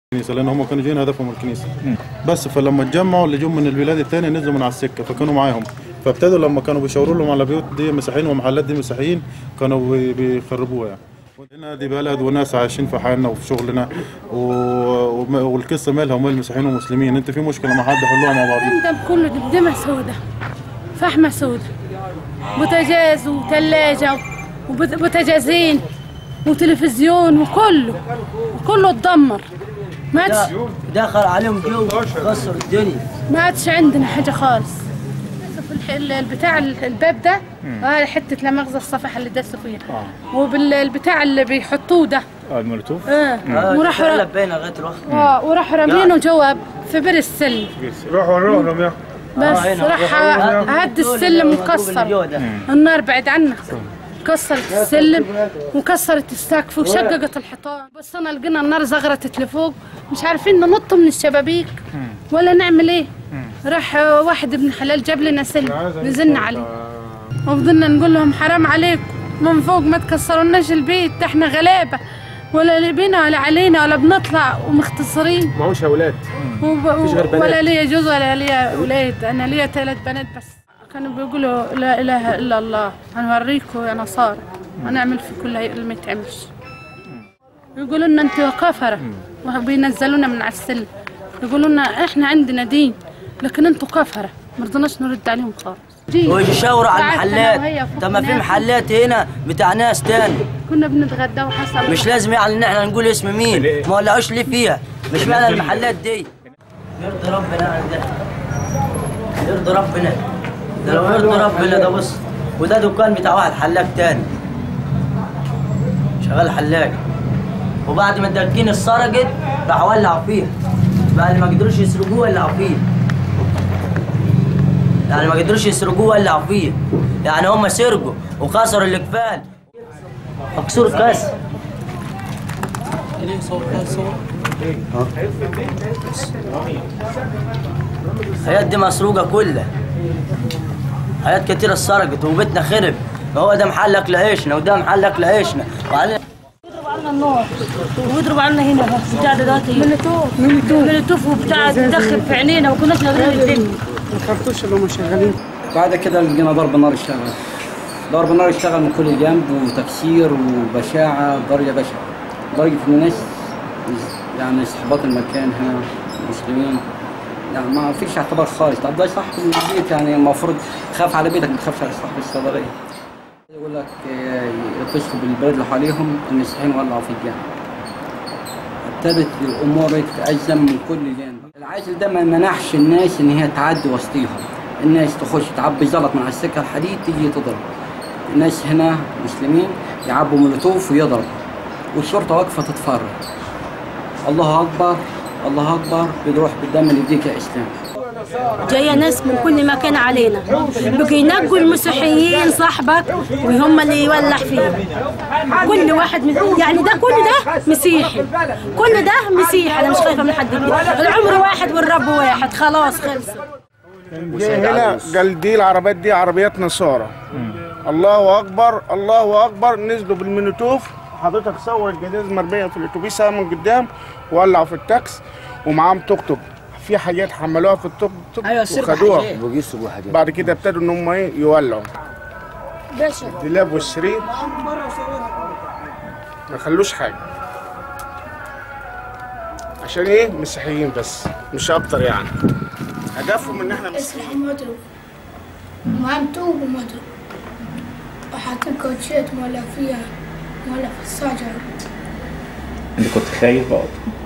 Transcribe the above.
الكنيسه لان هم كانوا جايين هدفهم الكنيسه بس فلما اتجمعوا اللي جم من البلاد الثانيه نزلوا من على السكه فكانوا معاهم فابتدوا لما كانوا بيشاوروا لهم على بيوت دي مسيحيين ومحلات دي مسيحيين كانوا بي- بيخربوها يعني هنا دي بلد وناس عايشين في حالنا وفي شغلنا و... وم- والقصه مالها ومال المسيحيين والمسلمين انت في مشكله مع حد حلوها مع بعض عندهم كله دمدمة سودة فحمة سودة بوتاجاز وثلاجة وبوتاجازين وتلفزيون وكله وكله اتدمر ما عادش دخل عليهم جو كسر الدنيا ما عادش عندنا حاجة خالص في الح- ال- البتاع ال- الباب ده آه حتة لا مؤاخذة الصفحة اللي دسوا فيها وبالبتاع اللي بيحطوه ده اه المولوتوف اه وراحوا تقلب بينا لغايه الوقت آه، وراحوا رامينه جوا في بير السلم روحوا روحوا لهم يا بس هنا. راح هد السلم وكسر ده. النار بعد عنك كسرت السلم وكسرت السقف وشققت الحيطان بس انا لقينا النار زغرتت لفوق مش عارفين ننط من الشبابيك ولا نعمل ايه راح واحد ابن حلال جاب لنا سلم نزلنا عليه وفضلنا نقول لهم حرام عليكم من فوق ما تكسروناش البيت ده احنا غلابه ولا لي بينا ولا علينا ولا بنطلع ومختصرين معهوش اولاد وب... غير بنات. ولا ليا جوز ولا ليا اولاد انا ليا ثلاث بنات بس كانوا بيقولوا لا اله الا الله هنوريكم يا نصارى هنعمل في كل اللي ما يتعملش يقولوا لنا انتوا كفره وبينزلونا من على السلم يقولوا لنا احنا عندنا دين لكن انتوا كفره ما رضناش نرد عليهم خالص دين. ويشاوروا على قعدت أنا وهي المحلات فوق طب ما في ناكل. محلات هنا بتاع ناس تاني كنا بنتغدى وحصل مش لازم يعني ان احنا نقول اسم مين ما ولعوش ليه فيها مش معنى المحلات دي يرضي ربنا عن ده يرضي ربنا ده لو يرضي ربنا ده بص وده دكان بتاع واحد حلاق تاني شغال حلاق وبعد ما الدكين اتسرقت راحوا ولعوا فيها بعد ما قدروش يسرقوه ولعوا فيها يعني ما قدروش يسرقوه ولعوا فيه يعني هم سرقوا وكسروا القفال مكسور كاس حياة دي مسروقة كلها حياة كتير اتسرقت وبيتنا خرب هو ده محل اكل عيشنا وده محل اكل عيشنا وبعدين عنا النار ويضرب عنا هنا بتاع ده دلوقتي ملتوف ملتوف وبتاع تدخل في عينينا ما كناش قادرين الدنيا الخرطوش اللي هم شغالين بعد كده لقينا ضرب نار اشتغل ضرب نار اشتغل من كل جنب وتكسير وبشاعة درجة بشعة درجة إن الناس يعني استحباط المكان هنا مسلمين يعني ما فيش اعتبار خالص طب ده صاحب البيت يعني المفروض تخاف على بيتك ما تخافش على صاحب الصيدلية يقول لك آه، يتصلوا بالبلد اللي حواليهم المسيحيين ولعوا في الجامع ابتدت الامور تتأزم من كل جانب العازل ده ما منعش الناس ان هي تعدي وسطيهم الناس تخش تعبي زلط من على السكه الحديد تيجي تضرب الناس هنا مسلمين يعبوا مولوتوف ويضرب والشرطه واقفه تتفرج الله اكبر الله اكبر بتروح بالدم اللي يديك يا اسلام جايه ناس من كل مكان علينا بقوا ينقوا المسيحيين صاحبك وهم اللي يولع فيهم كل واحد من يعني ده كل ده مسيحي كل ده مسيحي انا مش خايفه من حد كده العمر واحد والرب واحد خلاص خلص جه هنا قال دي العربيات دي عربيات نصارى الله اكبر الله اكبر نزلوا بالمينوتوف حضرتك صور الجداز مرميه في الاتوبيس من قدام ولعوا في التاكس ومعاهم توك توك في حاجات حملوها في التوك توك وخدوها بعد كده ابتدوا ان هم ايه يولعوا الدولاب والسرير ما خلوش حاجه عشان ايه مسيحيين بس مش اكتر يعني هدفهم ان احنا مسيحيين اسلحة مضروب معاهم طوب ومضروب وحاطين كوتشات مولع فيها مولع في الشجرة انت كنت خايف بقى